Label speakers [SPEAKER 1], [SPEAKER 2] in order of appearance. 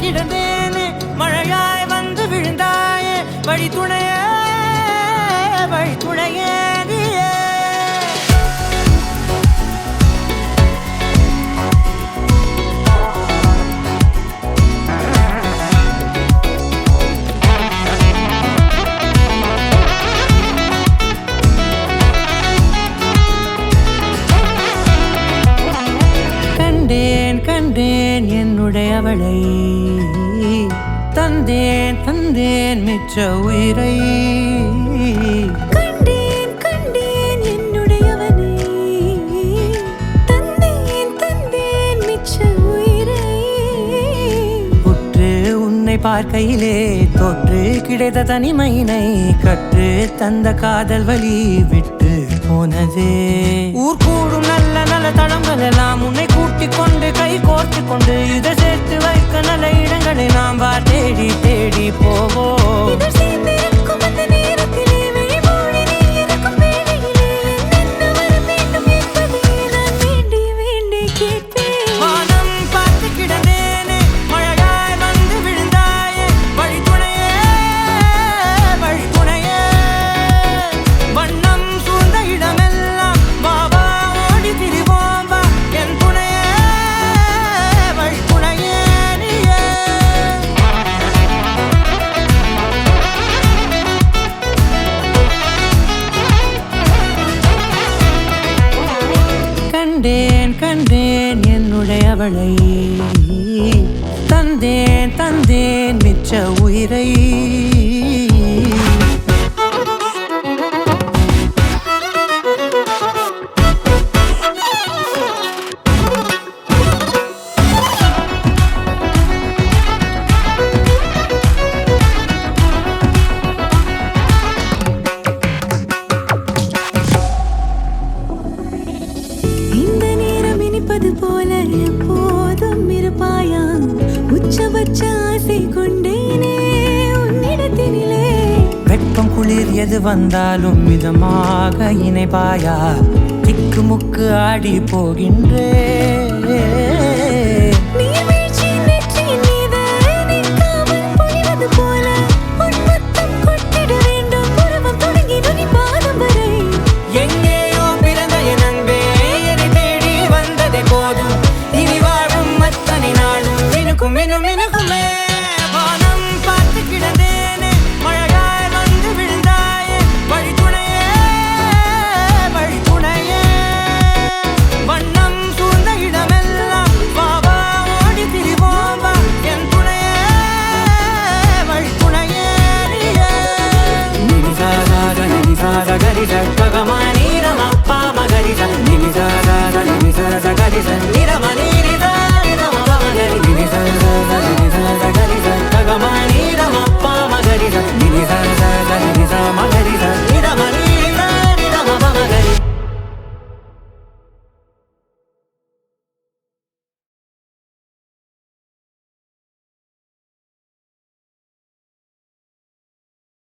[SPEAKER 1] கிடந்தேனே மழையாய் வந்து விழுந்தாயே வழி துணையே வழி துணையே நீயே கண்டேன் கண்டேன் என்னுடையவளை தந்தேன் தந்தேன் மிச்ச உயிரை
[SPEAKER 2] கண்டேன் கண்டேன் என்னுடையவனை தந்தேன் தந்தேன் மிச்ச உயிரை
[SPEAKER 1] உற்று உன்னை பார்க்கையிலே தொற்று கிடைத்த தனிமையினை கற்று தந்த காதல் வழி விட்டு போனதே ஊர் கூடும் நல்ல நல்ல தளங்கள் எல்லாம் உன்னை கூட்டிக் கொண்டு கை கோர்த்து கொண்டு இதை சேர்த்து வைக்க நல்ல இடங்களை நாம் வா தேடி தேடி போவோம்
[SPEAKER 2] இதழ் சேர்ந்திருக்கும் அந்த நேரத்திலே விழிமூடி நீ இருக்கும் வேளையிலே என்னென்ன வர வேண்டும் என்பதை நான் வேண்டி வேண்டி கேட்பேன்
[SPEAKER 1] வானம் பார்த்து கிடந்தேனே மழையாய் வந்து விழுந்தாயே வழி துணையே வழி துணையே வண்ணம் சூழ்ந்த இடமெல்லாம் வா வா ஓடி திரிவோம் வா என் துணையே வழி துணையே நீயே கண்டேன் கண்டேன் என்னுடையவளை தந்தேன் தந்தேன் மிச்ச உயிரை
[SPEAKER 2] இந்த நேரம் இனிப்பது போல எப்போதும் இருப்பாயா உச்சபட்ச ஆசை கொண்டேனே உன்னிடத்தினிலே
[SPEAKER 1] வெப்பம் குளிர் எது வந்தாலும் மிதமாக இணைப்பாயா திக்கு முக்கு ஆடி போகின்றே
[SPEAKER 2] நீர்வீழ்ச்சி நெற்றியின் மீது நிற்காமல் பொழிவது போல உன் முத்தம் கொட்டிட வேண்டும் உருவம் தொடங்கி நுனி பாதம் வரை
[SPEAKER 1] எங்கேயோ பிறந்த என் அன்பே என்னை தேடி வந்ததே போதும் இனி வாழும் அத்தனை நாளும் மினுக்கும் மினும் மினுக்குமே வானம் பார்த்து கிடந்தேனே மழையாய் வந்து விழுந்தாயே வழி துணையே வழி துணையே வண்ணம் சூழ்ந்த இடமெல்லாம் வா வா ஓடி திரிவோம் வா என் துணையே வழி துணையே நீயே నిమిషారాగ నిమిషార గరిజ గగమ నీరమ పామ గరిజ నిమిషారాగ నిమిషార గరిజ నిరమ నీ